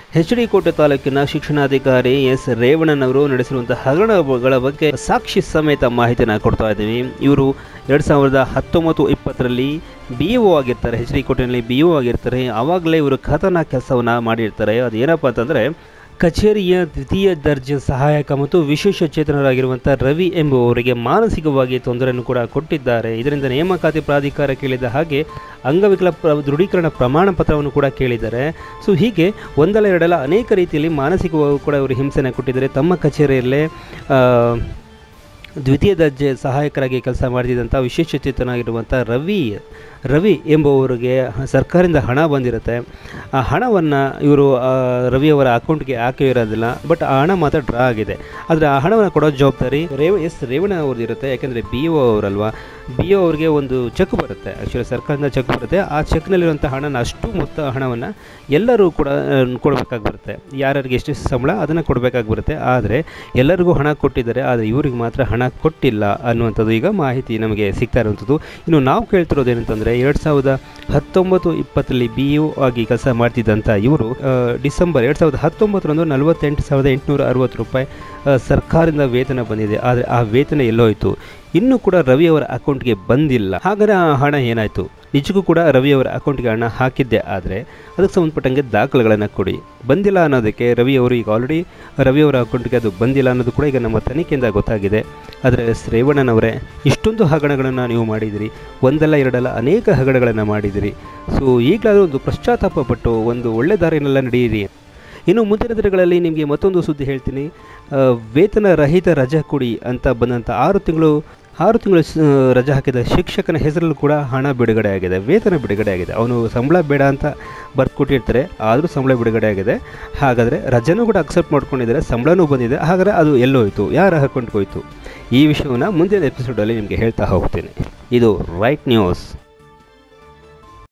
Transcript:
H D ಕೋಟೆ ತಾಲೂಕಿನ ಶಿಕ್ಷಣಾಧಿಕಾರಿ ಎಸ್ ರೇವಣ್ಣನವರು ನಡೆಸಿರುವಂತಹ ಹಗರಣಗಳ ಬಗ್ಗೆ ಸಾಕ್ಷಿ ಸಮೇತ ಮಾಹಿತಿಯನ್ನು ಕೊಡ್ತಾ ಇದ್ದೀವಿ ಇವರು ಎರಡು ಸಾವಿರದ ಹತ್ತೊಂಬತ್ತು ಇಪ್ಪತ್ತರಲ್ಲಿ ಬಿ ಒ ಆಗಿರ್ತಾರೆ ಎಚ್ ಡಿ ಕೋಟೆಯಲ್ಲಿ ಬಿ ಒ ಆಗಿರ್ತಾರೆ ಆವಾಗಲೇ ಇವರು ಕಥನ ಕೆಲಸವನ್ನು ಮಾಡಿರ್ತಾರೆ ಅದೇನಪ್ಪ ಅಂತಂದರೆ ಕಚೇರಿಯ ದ್ವಿತೀಯ ದರ್ಜೆ ಸಹಾಯಕ ಮತ್ತು ವಿಶೇಷ ಚೇತನರಾಗಿರುವಂಥ ರವಿ ಎಂಬುವವರಿಗೆ ಮಾನಸಿಕವಾಗಿ ತೊಂದರೆಯನ್ನು ಕೂಡ ಕೊಟ್ಟಿದ್ದಾರೆ ಇದರಿಂದ ನೇಮಕಾತಿ ಪ್ರಾಧಿಕಾರ ಕೇಳಿದ ಹಾಗೆ ಅಂಗವಿಕಲ ಪ್ರ ದೃಢೀಕರಣ ಪ್ರಮಾಣ ಪತ್ರವನ್ನು ಕೂಡ ಕೇಳಿದ್ದಾರೆ ಸೊ ಹೀಗೆ ಒಂದಲ್ಲ ಎರಡಲ್ಲ ಅನೇಕ ರೀತಿಯಲ್ಲಿ ಮಾನಸಿಕವಾಗಿ ಕೂಡ ಇವರು ಹಿಂಸೆನ ಕೊಟ್ಟಿದ್ದಾರೆ ತಮ್ಮ ಕಚೇರಿಯಲ್ಲೇ ಆ, ದ್ವಿತೀಯ ದರ್ಜೆ ಸಹಾಯಕರಾಗಿ ಕೆಲಸ ಮಾಡ್ತಿದ್ದಂಥ ವಿಶೇಷ ಚೇತನಾಗಿರುವಂಥ ರವಿ ರವಿ ಎಂಬುವವರಿಗೆ ಸರ್ಕಾರದಿಂದ ಹಣ ಬಂದಿರುತ್ತೆ ಆ ಹಣವನ್ನು ಇವರು ಆ, ರವಿಯವರ ಅಕೌಂಟ್ಗೆ ಹಾಕಿ ಇರೋದಿಲ್ಲ ಬಟ್ ಆ ಹಣ ಮಾತ್ರ ಡ್ರಾ ಆಗಿದೆ ಆದರೆ ಆ ಹಣವನ್ನು ಕೊಡೋ ಜವಾಬ್ದಾರಿ ರೇವ ಎಸ್ ರೇವಣ್ಣ ಅವ್ರದ್ದು ಇರುತ್ತೆ ಯಾಕೆಂದರೆ ಬಿ ಒ ಅವರಲ್ವಾ ಬಿ ಒ ಅವ್ರಿಗೆ ಒಂದು ಚೆಕ್ ಬರುತ್ತೆ ಆ್ಯಕ್ಚುಲಿ ಸರ್ಕಾರದಿಂದ ಚೆಕ್ ಬರುತ್ತೆ ಆ ಚೆಕ್ನಲ್ಲಿರುವಂಥ ಹಣನ ಅಷ್ಟು ಮೊತ್ತ ಹಣವನ್ನು ಎಲ್ಲರೂ ಕೂಡ ಆ, ಕೊಡಬೇಕಾಗಿ ಬರುತ್ತೆ ಯಾರ್ಯಾರಿಗೆ ಎಷ್ಟು ಸಂಬಳ ಅದನ್ನು ಕೊಡಬೇಕಾಗಿ ಬರುತ್ತೆ ಆದರೆ ಎಲ್ಲರಿಗೂ ಹಣ ಕೊಟ್ಟಿದ್ದಾರೆ ಆದರೆ ಇವರಿಗೆ ಮಾತ್ರ ಹಣ ಕೊಟ್ಟಿಲ್ಲ ಅನ್ನುವಂಥದ್ದು ಈಗ ಮಾಹಿತಿ ನಮಗೆ ಸಿಗ್ತಾ ಇರುವಂಥದ್ದು ಇನ್ನು ನಾವು ಕೇಳ್ತಿರೋದು ಏನಂತಂದರೆ ಎರಡು ಸಾವಿರದ ಹತ್ತೊಂಬತ್ತು ಇಪ್ಪತ್ತರಲ್ಲಿ ಬಿ ಯು ಆಗಿ ಕೆಲಸ ಮಾಡ್ತಿದ್ದಂಥ ಇವರು ಆ, ಡಿಸೆಂಬರ್ ಎರಡು ಸಾವಿರದ ಹತ್ತೊಂಬತ್ತರಂದು ನಲವತ್ತೆಂಟು ಸಾವಿರದ ಎಂಟುನೂರ ಅರವತ್ತು ರೂಪಾಯಿ ಆ, ಸರ್ಕಾರದಿಂದ ವೇತನ ಬಂದಿದೆ ಆದರೆ ಆ ವೇತನ ಎಲ್ಲೋಯ್ತು ಇನ್ನೂ ಕೂಡ ರವಿಯವರ ಅಕೌಂಟ್ಗೆ ಬಂದಿಲ್ಲ ಹಾಗಾದರೆ ಆ ಹಣ ಏನಾಯಿತು ನಿಜಕ್ಕೂ ಕೂಡ ರವಿಯವರ ಅಕೌಂಟ್ಗೆ ಹಣ ಹಾಕಿದ್ದೆ ಆದರೆ ಅದಕ್ಕೆ ಸಂಬಂಧಪಟ್ಟಂಗೆ ದಾಖಲೆಗಳನ್ನು ಕೊಡಿ ಬಂದಿಲ್ಲ ಅನ್ನೋದಕ್ಕೆ ರವಿಯವರು ಈಗ ಆಲ್ರೆಡಿ ರವಿಯವರ ಅಕೌಂಟ್ಗೆ ಅದು ಬಂದಿಲ್ಲ ಅನ್ನೋದು ಕೂಡ ಈಗ ನಮ್ಮ ತನಿಖೆಯಿಂದ ಗೊತ್ತಾಗಿದೆ ಆದರೆ ಶ್ರೇವಣ್ಣನವರೇ ಇಷ್ಟೊಂದು ಹಗರಣಗಳನ್ನು ನೀವು ಮಾಡಿದಿರಿ ಒಂದಲ್ಲ ಎರಡಲ್ಲ ಅನೇಕ ಹಗರಣಗಳನ್ನು ಮಾಡಿದಿರಿ ಸೊ ಈಗಲಾದರೂ ಒಂದು ಪಶ್ಚಾತ್ತಾಪ ಪಟ್ಟು ಒಂದು ಒಳ್ಳೆ ದಾರಿನೆಲ್ಲ ನಡೆಯಿರಿ ಇನ್ನು ಮುಂದಿನ ದಿನಗಳಲ್ಲಿ ನಿಮಗೆ ಮತ್ತೊಂದು ಸುದ್ದಿ ಹೇಳ್ತೀನಿ ಆ, ವೇತನ ರಹಿತ ರಜೆ ಕೊಡಿ ಅಂತ ಬಂದಂಥ ಆರು ತಿಂಗಳು ಆರು ತಿಂಗಳು ಸ- ರಜೆ ಹಾಕಿದ ಶಿಕ್ಷಕನ ಹೆಸರಲ್ಲೂ ಕೂಡ ಹಣ ಬಿಡುಗಡೆ ಆಗಿದೆ ವೇತನ ಬಿಡುಗಡೆ ಆಗಿದೆ ಅವನು ಸಂಬಳ ಬೇಡ ಅಂತ ಬರ್ದು ಕೊಟ್ಟಿರ್ತಾರೆ ಆದರೂ ಸಂಬಳ ಬಿಡುಗಡೆ ಆಗಿದೆ ಹಾಗಾದರೆ ರಜೆನೂ ಕೂಡ ಅಕ್ಸೆಪ್ಟ್ ಮಾಡ್ಕೊಂಡಿದ್ದಾರೆ ಸಂಬಳನೂ ಬಂದಿದೆ ಹಾಗಾದರೆ ಅದು ಎಲ್ಲೋಯ್ತು ಯಾರ ಅಕೌಂಟ್ಗೆ ಹೋಯ್ತು ಈ ವಿಷಯವನ್ನು ಮುಂದಿನ ಎಪಿಸೋಡಲ್ಲಿ ನಿಮಗೆ ಹೇಳ್ತಾ ಹೋಗ್ತೀನಿ ಇದು ರೈಟ್ ನ್ಯೂಸ್